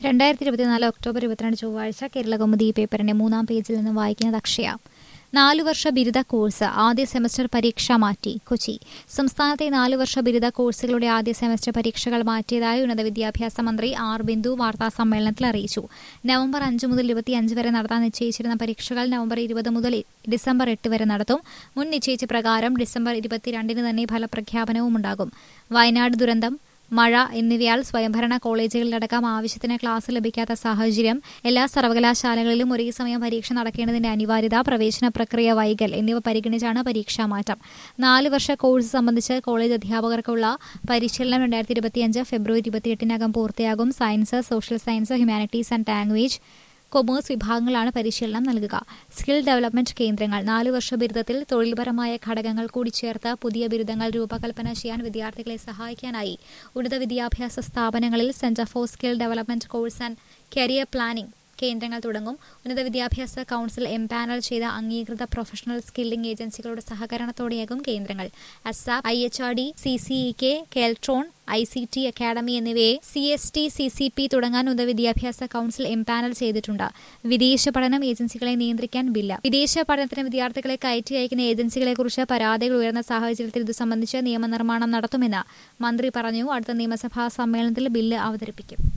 രണ്ടായിരത്തി ഇരുപത്തിനാല് ഒക്ടോബർ ഇരുപത്തിരണ്ട് ചൊവ്വാഴ്ച കേരള കൗമുദി ഈ പേപ്പറിന്റെ മൂന്നാം പേജിൽ നിന്ന് വായിക്കുന്നത് അക്ഷയ നാലു വർഷ ബിരുദ കോഴ്സ് ആദ്യ സെമസ്റ്റർ പരീക്ഷ മാറ്റി കൊച്ചി സംസ്ഥാനത്തെ നാലു വർഷ ബിരുദ കോഴ്സുകളുടെ ആദ്യ സെമസ്റ്റർ പരീക്ഷകൾ മാറ്റിയതായി ഉന്നത വിദ്യാഭ്യാസ മന്ത്രി ആർ ബിന്ദു വാർത്താ സമ്മേളനത്തിൽ അറിയിച്ചു നവംബർ അഞ്ച് മുതൽ ഇരുപത്തിയഞ്ച് വരെ നടത്താൻ നിശ്ചയിച്ചിരുന്ന പരീക്ഷകൾ നവംബർ ഇരുപത് മുതൽ ഡിസംബർ എട്ട് വരെ നടത്തും മുൻ നിശ്ചയിച്ച പ്രകാരം ഡിസംബർ ഇരുപത്തിരണ്ടിന് തന്നെ ഫലപ്രഖ്യാപനവും ഉണ്ടാകും വയനാട് ദുരന്തം മഴ എന്നിവയാൽ സ്വയംഭരണ കോളേജുകളിലടക്കം ആവശ്യത്തിന് ക്ലാസ് ലഭിക്കാത്ത സാഹചര്യം എല്ലാ സർവകലാശാലകളിലും ഒരേ സമയം പരീക്ഷ നടക്കേണ്ടതിന്റെ അനിവാര്യത പ്രവേശന പ്രക്രിയ വൈകൽ എന്നിവ പരിഗണിച്ചാണ് പരീക്ഷാ മാറ്റം നാല് വർഷ കോഴ്സ് സംബന്ധിച്ച് കോളേജ് അധ്യാപകർക്കുള്ള പരിശീലനം രണ്ടായിരത്തി ഇരുപത്തിയഞ്ച് ഫെബ്രുവരി ഇരുപത്തിയെട്ടിനകം പൂർത്തിയാകും science social science humanities and language commerce വിഭാഗങ്ങളാണ് പരിശീലനം നൽകുക സ്കിൽ ഡെവലപ്മെന്റ് കേന്ദ്രങ്ങൾ നാല് വർഷ ബിരുദത്തിൽ തൊഴിൽപരമായ ഘടകങ്ങൾ കൂടി ചേർത്ത് പുതിയ ബിരുദങ്ങൾ രൂപകൽപ്പന ചെയ്യാൻ വിദ്യാർത്ഥികളെ സഹായിക്കാനായി ഉന്നത വിദ്യാഭ്യാസ സ്ഥാപനങ്ങളിൽ centre for skill development course and career planning കേന്ദ്രങ്ങൾ തുടങ്ങും ഉന്നത വിദ്യാഭ്യാസ കൌൺസിൽ എംപാനൽ ചെയ്ത അംഗീകൃത പ്രൊഫഷണൽ സ്കില്ലിംഗ് ഏജൻസികളുടെ സഹകരണത്തോടെയാകും കേന്ദ്രങ്ങൾ ASAP I H R D C C E K Keltron I C T academy എന്നിവയെ C S T C C P തുടങ്ങാൻ ഉന്നത വിദ്യാഭ്യാസ കൌൺസിൽ എംപാനൽ ചെയ്തിട്ടുണ്ട് വിദേശ പഠനം ഏജൻസികളെ നിയന്ത്രിക്കാൻ ബില്ല വിദേശ പഠനത്തിന് വിദ്യാർത്ഥികളെ കയറ്റി അയക്കുന്ന ഏജൻസികളെക്കുറിച്ച് പരാതികൾ ഉയർന്ന സാഹചര്യത്തിൽ ഇത് സംബന്ധിച്ച് നിയമനിർമ്മാണം നടത്തുമെന്ന് മന്ത്രി പറഞ്ഞു അടുത്ത നിയമസഭാ സമ്മേളനത്തിൽ ബില്ല് അവതരിപ്പിക്കും